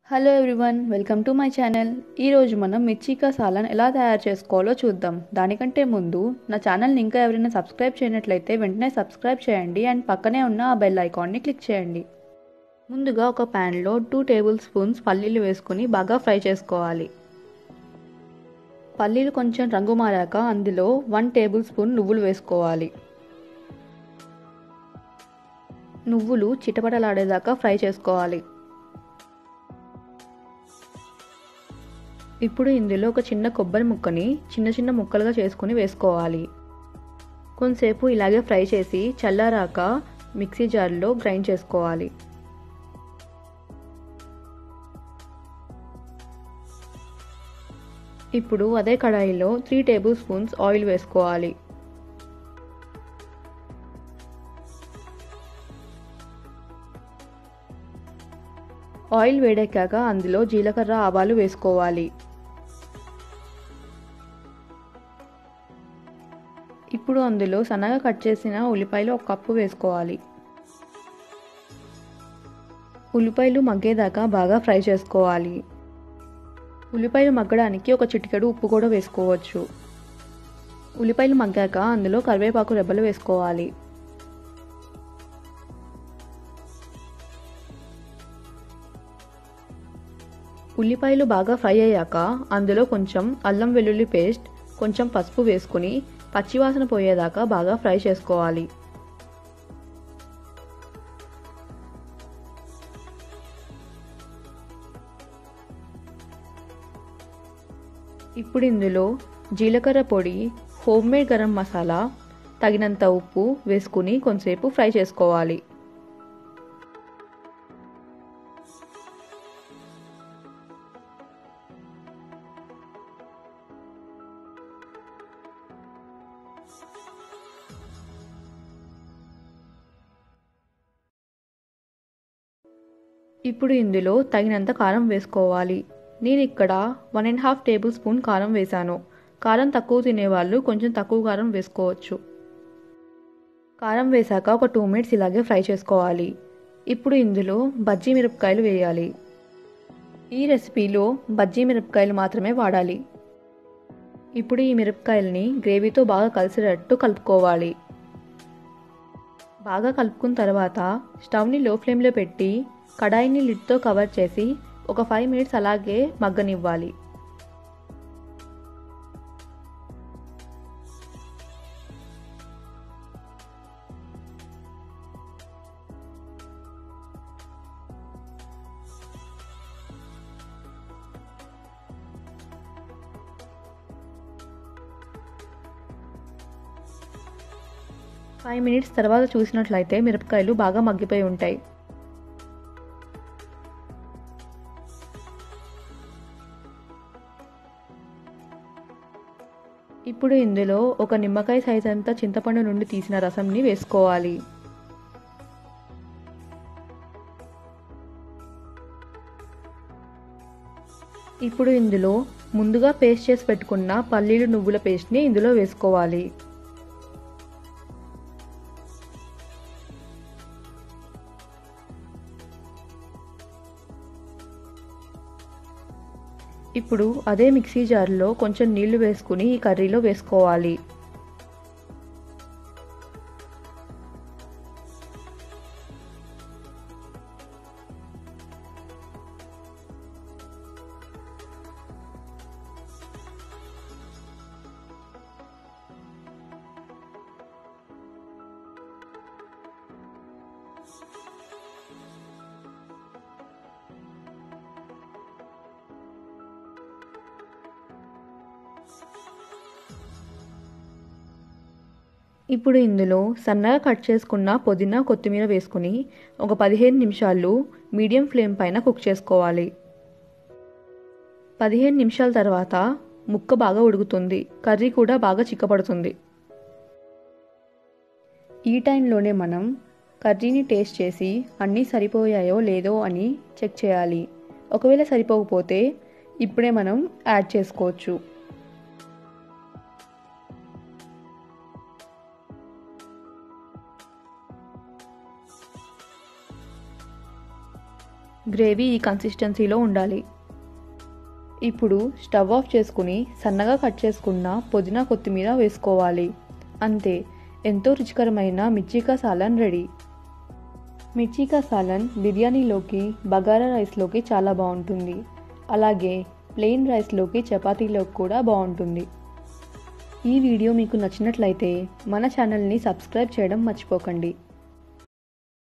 hello everyone welcome to my channel ఈరోజు మనం మిర్చికా సాలన్ ఎలా తయారు చేసుకోవాలో చూద్దాం దానికంటే ముందు నా ఛానల్ని ఇంకా ఎవరైనా సబ్స్క్రైబ్ చేయనట్లయితే వెంటనే సబ్స్క్రైబ్ చేయండి అండ్ పక్కనే ఉన్న ఆ బెల్ ఐకాన్ని క్లిక్ చేయండి ముందుగా ఒక ప్యాన్లో టూ టేబుల్ స్పూన్స్ పల్లీలు వేసుకుని బాగా ఫ్రై చేసుకోవాలి పల్లీలు కొంచెం రంగు మారాక అందులో వన్ టేబుల్ స్పూన్ నువ్వులు వేసుకోవాలి నువ్వులు చిటపటలాడేదాకా ఫ్రై చేసుకోవాలి ఇప్పుడు ఇందులో ఒక చిన్న కొబ్బరి ముక్కని చిన్న చిన్న ముక్కలుగా చేసుకుని వేసుకోవాలి కొంతసేపు ఇలాగే ఫ్రై చేసి చల్లారాక మిక్సీ జార్లో గ్రైండ్ చేసుకోవాలి ఇప్పుడు అదే కడాయిలో త్రీ టేబుల్ స్పూన్స్ ఆయిల్ వేసుకోవాలి ఆయిల్ వేడెక్కాక అందులో జీలకర్ర ఆవాలు వేసుకోవాలి ఇప్పుడు అందులో సన్నగా కట్ చేసిన ఉల్లిపాయలు ఒక కప్పు వేసుకోవాలి ఉల్లిపాయలు మగ్గేదాకా బాగా ఫ్రై చేసుకోవాలి ఉల్లిపాయలు మగ్గడానికి ఒక చిటికెడు ఉప్పు కూడా వేసుకోవచ్చు ఉల్లిపాయలు మగ్గాక అందులో కరివేపాకు రెబ్బలు వేసుకోవాలి ఉల్లిపాయలు బాగా ఫ్రై అయ్యాక అందులో కొంచెం అల్లం వెల్లుల్లి పేస్ట్ కొంచెం పసుపు వేసుకుని పచ్చివాసన పోయేదాకా బాగా ఫ్రై చేసుకోవాలి ఇప్పుడు ఇందులో జీలకర్ర పొడి హోమ్ మేడ్ గరం మసాలా తగినంత ఉప్పు వేసుకుని కొంతసేపు ఫ్రై చేసుకోవాలి ఇప్పుడు ఇందులో తగినంత కారం వేసుకోవాలి నేను ఇక్కడ one and half tablespoon కారం వేశాను కారం తక్కువ తినేవాళ్ళు కొంచెం తక్కువ కారం వేసుకోవచ్చు కారం వేశాక ఒక టూ మినిట్స్ ఇలాగే ఫ్రై చేసుకోవాలి ఇప్పుడు ఇందులో బజ్జీ మిరపకాయలు వేయాలి ఈ రెసిపీలో బజ్జీ మిరపకాయలు మాత్రమే వాడాలి ఇప్పుడు ఈ మిరపకాయలని గ్రేవీతో బాగా కలిసేటట్టు కలుపుకోవాలి బాగా కలుపుకున్న తర్వాత స్టవ్ని లో ఫ్లేమ్లో పెట్టి కడాయిని లిడ్తో కవర్ చేసి ఒక ఫైవ్ మినిట్స్ అలాగే మగ్గనివ్వాలి ఫైవ్ మినిట్స్ తర్వాత చూసినట్లయితే మిరపకాయలు బాగా మగ్గిపోయి ఉంటాయి ఇప్పుడు ఇందులో ఒక నిమ్మకాయ సైజ్ అంతా చింతపండు నుండి తీసిన రసంని వేసుకోవాలి ఇప్పుడు ఇందులో ముందుగా పేస్ట్ చేసి పెట్టుకున్న పల్లీలు నువ్వుల పేస్ట్ని ఇందులో వేసుకోవాలి ఇప్పుడు అదే మిక్సీ జార్లో కొంచెం నీళ్లు వేసుకుని ఈ కర్రీలో వేసుకోవాలి ఇప్పుడు ఇందులో సన్నగా కట్ చేసుకున్న పుదీనా కొత్తిమీర వేసుకుని ఒక పదిహేను నిమిషాలు మీడియం ఫ్లేమ్ పైన కుక్ చేసుకోవాలి పదిహేను నిమిషాల తర్వాత ముక్క బాగా ఉడుకుతుంది కర్రీ కూడా బాగా చిక్కపడుతుంది ఈ టైంలోనే మనం కర్రీని టేస్ట్ చేసి అన్నీ సరిపోయాయో లేదో అని చెక్ చేయాలి ఒకవేళ సరిపోకపోతే ఇప్పుడే మనం యాడ్ చేసుకోవచ్చు గ్రేవీ ఈ కన్సిస్టెన్సీలో ఉండాలి ఇప్పుడు స్టవ్ ఆఫ్ చేసుకుని సన్నగా కట్ చేసుకున్న పుదీనా కొత్తిమీర వేసుకోవాలి అంతే ఎంతో రుచికరమైన మిర్చికా సాలన్ రెడీ మిర్చికా సాలన్ బిర్యానీలోకి బగారా రైస్లోకి చాలా బాగుంటుంది అలాగే ప్లెయిన్ రైస్లోకి చపాతీలోకి కూడా బాగుంటుంది ఈ వీడియో మీకు నచ్చినట్లయితే మన ఛానల్ని సబ్స్క్రైబ్ చేయడం మర్చిపోకండి